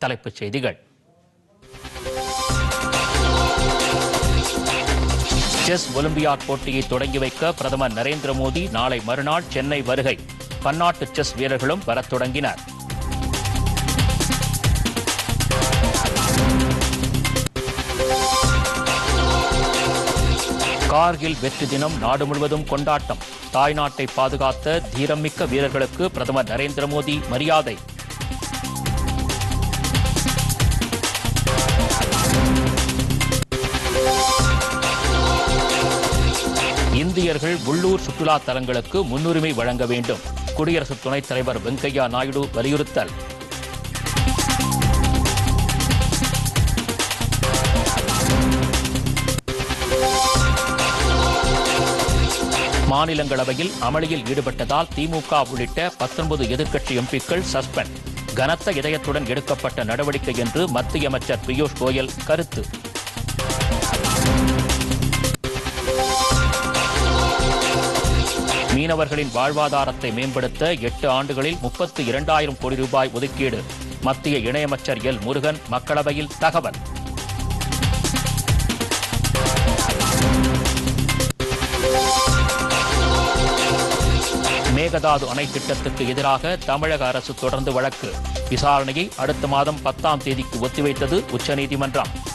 தலைப்புச் செய்திகள் chess olympiad போட்டியை தொடங்கி வைக்க பிரதமர் நரேந்திர மோடி நாளை மறுநாள் சென்னை வருகை பன்னாட்டு செஸ் வீரர்களும் வரத் தொடங்கினர் கார்கில் வெற்றி தினம் நாடு முழுவதும் கொண்டாட்டம் தாய்நாட்டை பாதுகாத்த தீரம்மிக்க வீரர்களுக்கு பிரதமர் நரேந்திர மோடி மரியாதை இந்தியர்கள் உள்ளூர் சுற்றுலா தலங்களுக்கு முன்னுரிமை வழங்க வேண்டும் குடியரசு துணைத் தலைவர் வெங்கையா நாயுடு வலியுறுத்தல் மாநிலங்களவையில் அமளியில் ஈடுபட்டதால் திமுக உள்ளிட்ட பத்தொன்பது எதிர்க்கட்சி எம்பிக்கள் சஸ்பெண்ட் கனத்த இதயத்துடன் எடுக்கப்பட்ட நடவடிக்கை என்று மத்திய அமைச்சர் பியூஷ் கோயல் கருத்து மீனவர்களின் வாழ்வாதாரத்தை மேம்படுத்த எட்டு ஆண்டுகளில் முப்பத்து இரண்டாயிரம் கோடி ரூபாய் ஒதுக்கீடு மத்திய இணையமைச்சர் எல் முருகன் மக்களவையில் தகவல் மேகதாது அணை திட்டத்துக்கு எதிராக தமிழக அரசு தொடர்ந்து வழக்கு விசாரணையை அடுத்த மாதம் பத்தாம் தேதிக்கு ஒத்திவைத்தது உச்சநீதிமன்றம்